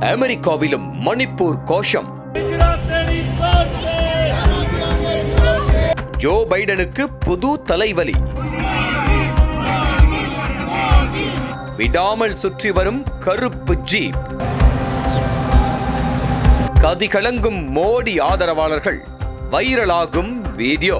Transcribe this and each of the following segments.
அமெரிக்காவிலும் மணிப்பூர் கோஷம் ஜோ பைடனுக்கு புது தலைவலி விடாமல் சுற்றி வரும் கருப்பு ஜீப் கதிகலங்கும் மோடி ஆதரவாளர்கள் வைரலாகும் வீடியோ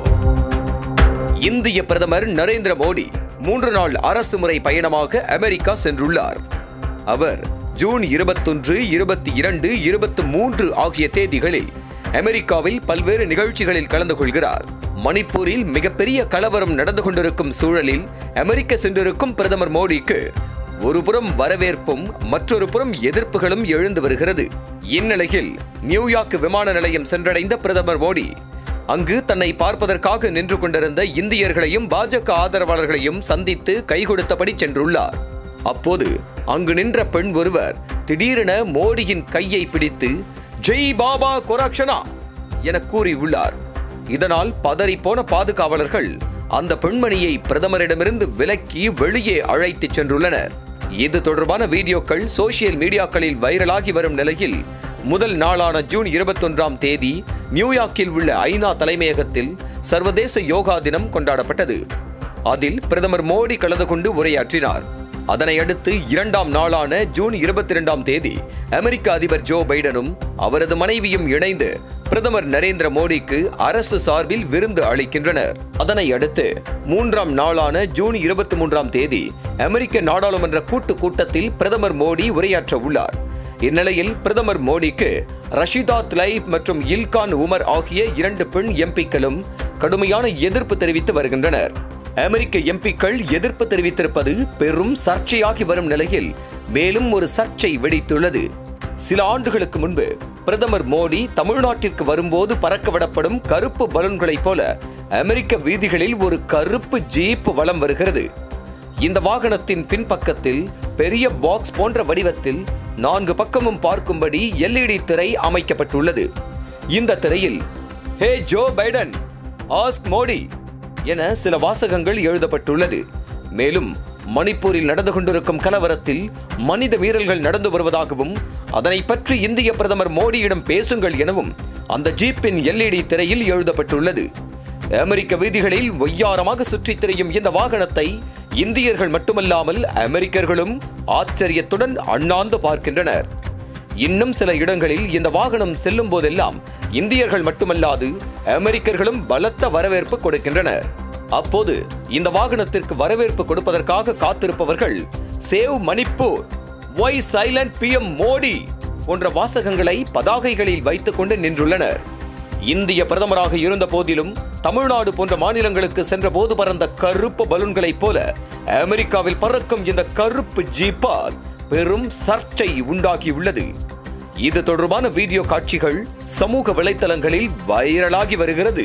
இந்திய பிரதமர் நரேந்திர மோடி மூன்று நாள் அரசு முறை பயணமாக அமெரிக்கா சென்றுள்ளார் அவர் ஜூன் இருபத்தொன்று இருபத்தி இரண்டு இருபத்தி மூன்று ஆகிய தேதிகளில் அமெரிக்காவில் பல்வேறு நிகழ்ச்சிகளில் கலந்து கொள்கிறார் மணிப்பூரில் மிகப்பெரிய கலவரம் நடந்து கொண்டிருக்கும் சூழலில் அமெரிக்க சென்றிருக்கும் பிரதமர் மோடிக்கு ஒருபுறம் வரவேற்பும் மற்றொரு புறம் எதிர்ப்புகளும் எழுந்து வருகிறது இந்நிலையில் நியூயார்க் விமான நிலையம் சென்றடைந்த பிரதமர் மோடி அங்கு தன்னை பார்ப்பதற்காக நின்று கொண்டிருந்த இந்தியர்களையும் பாஜக ஆதரவாளர்களையும் சந்தித்து கை கொடுத்தபடி சென்றுள்ளார் அப்போது அங்கு நின்ற பெண் ஒருவர் திடீரென மோடியின் கையை பிடித்து ஜெய் பாபா கொராக்ஷனா என கூறியுள்ளார் இதனால் பதறிப்போன பாதுகாவலர்கள் அந்த பெண்மணியை பிரதமரிடமிருந்து விலக்கி வெளியே அழைத்துச் சென்றுள்ளனர் இது தொடர்பான வீடியோக்கள் சோசியல் மீடியாக்களில் வைரலாகி வரும் நிலையில் முதல் நாளான ஜூன் இருபத்தொன்றாம் தேதி நியூயார்க்கில் உள்ள ஐநா தலைமையகத்தில் சர்வதேச யோகா தினம் கொண்டாடப்பட்டது அதில் பிரதமர் மோடி கலந்து கொண்டு உரையாற்றினார் அதனை அடுத்து இரண்டாம் நாளான ஜூன் இருபத்தி இரண்டாம் தேதி அமெரிக்க அதிபர் ஜோ பைடனும் அவரது மனைவியும் இணைந்து பிரதமர் நரேந்திர மோடிக்கு அரசு சார்பில் விருந்து அளிக்கின்றனர் அதனை அடுத்து மூன்றாம் நாளான ஜூன் இருபத்தி மூன்றாம் தேதி அமெரிக்க நாடாளுமன்ற கூட்டு கூட்டத்தில் பிரதமர் மோடி உரையாற்ற உள்ளார் இந்நிலையில் பிரதமர் மோடிக்கு ரஷிதா த்லைப் மற்றும் இல்கான் உமர் ஆகிய இரண்டு பெண் எம்பிக்களும் கடுமையான எதிர்ப்பு தெரிவித்து வருகின்றனர் அமெரிக்க எம்பிக்கள் எதிர்ப்பு தெரிவித்திருப்பது பெரும் சர்ச்சையாகி வரும் நிலையில் மேலும் ஒரு சர்ச்சை வெடித்துள்ளது சில ஆண்டுகளுக்கு முன்பு பிரதமர் மோடி தமிழ்நாட்டிற்கு வரும்போது பறக்கவிடப்படும் கருப்பு பலூன்களைப் போல அமெரிக்க வீதிகளில் ஒரு கருப்பு ஜீப் வலம் வருகிறது இந்த வாகனத்தின் பின்பக்கத்தில் பெரிய பாக்ஸ் போன்ற வடிவத்தில் நான்கு பக்கமும் பார்க்கும்படி எல்இடி திரை அமைக்கப்பட்டுள்ளது இந்த திரையில் hey Joe Biden ask Modi என சில வாசகங்கள் எழுதப்பட்டுள்ளது மேலும் மணிப்பூரில் நடந்து கொண்டிருக்கும் கலவரத்தில் மனித மீறல்கள் நடந்து வருவதாகவும் அதனை பற்றி இந்திய பிரதமர் மோடியிடம் பேசுங்கள் எனவும் அந்த ஜீப்பின் எல்இடி திரையில் எழுதப்பட்டுள்ளது அமெரிக்க வீதிகளில் ஒய்யாரமாக சுற்றித் திரியும் இந்த வாகனத்தை இந்தியர்கள் மட்டுமல்லாமல் அமெரிக்கர்களும் ஆச்சரியத்துடன் அண்ணாந்து பார்க்கின்றனர் இன்னும் சில இடங்களில் இந்த வாகனம் செல்லும் போதெல்லாம் இந்தியர்கள் மட்டுமல்லாது அமெரிக்கர்களும் பலத்த வரவேற்பு கொடுக்கின்றனர் அப்போது இந்த வாகனத்திற்கு வரவேற்பு கொடுப்பதற்காக காத்திருப்பவர்கள் save Manipur why silent PM Modi போன்ற வாசகங்களை பதாகைகளில் வைத்துக் கொண்டு நின்றுள்ளனர் இந்திய பிரதமராக இருந்த போதிலும் தமிழ்நாடு போன்ற மாநிலங்களுக்கு சென்ற போது பறந்த கருப்பு பலூன்களைப் போல அமெரிக்காவில் பறக்கும் இந்த கருப்பு ஜீப்பால் பெரும் சர்ச்சை உண்டாகியுள்ளது இது தொடர்பான வீடியோ காட்சிகள் சமூக வலைத்தளங்களில் வைரலாகி வருகிறது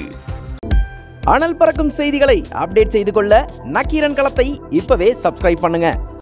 அனல் பறக்கும் செய்திகளை அப்டேட் செய்து கொள்ள நக்கீரன் களத்தை இப்பவே சப்ஸ்கிரைப் பண்ணுங்க